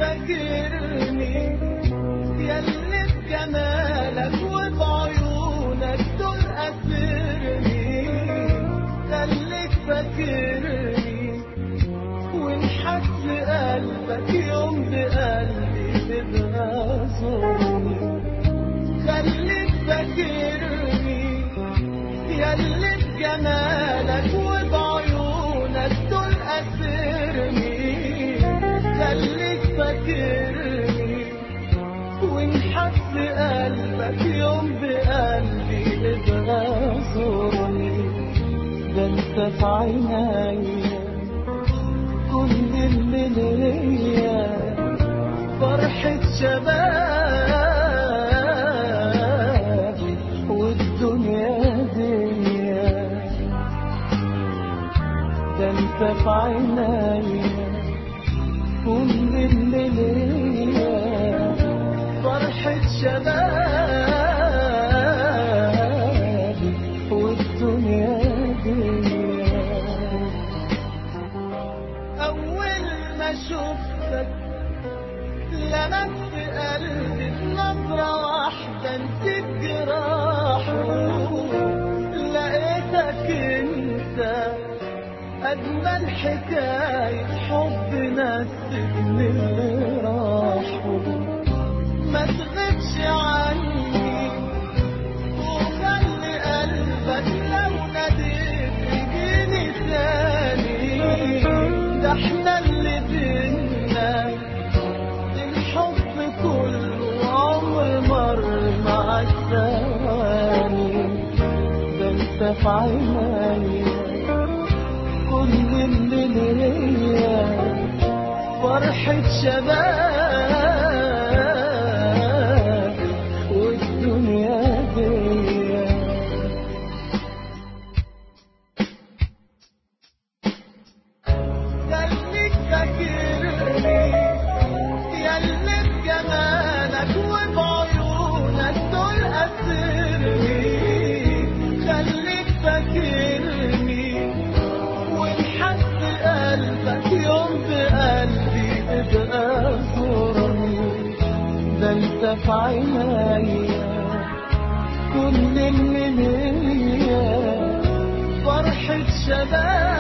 فاكرني ياللي بجمالك وبعيونك دول أسرني خليك فاكرني ونحس قلبك يوم بقلبي تبقى زورني خليك فاكرني ياللي بجمالك وبعيونك دول أسرني خليك فاكرني ونحس قلبك يوم بقلبي ابقى زورني ده انت في عينيا كل اللي ليا فرحة شبابي والدنيا دنيا ده انت في عينيا كل اللي ليا فرحة شبابي والدنيا دنيا أول ما شفتك لمست قلبي بنظرة واحدة نسيت جراحه لقيتك انت أجمل حكاية حب نسيتني اللي راحوا ما تغيبش عني وخلي قلبك لو ناديت يجيني ثاني ده احنا اللي بينا الحب كله عمر مر مع الثواني ده انت في عينيا كل اللي ليا فرحة شباب والدنيا دنيا خليك فاكرني ياللي بجمالك وبعيونك دول أسرني خليك فاكرني ونحس قلبك يوم بقلبي ابقى زورني ده انت في عينيا كل اللي ليا فرحة شباب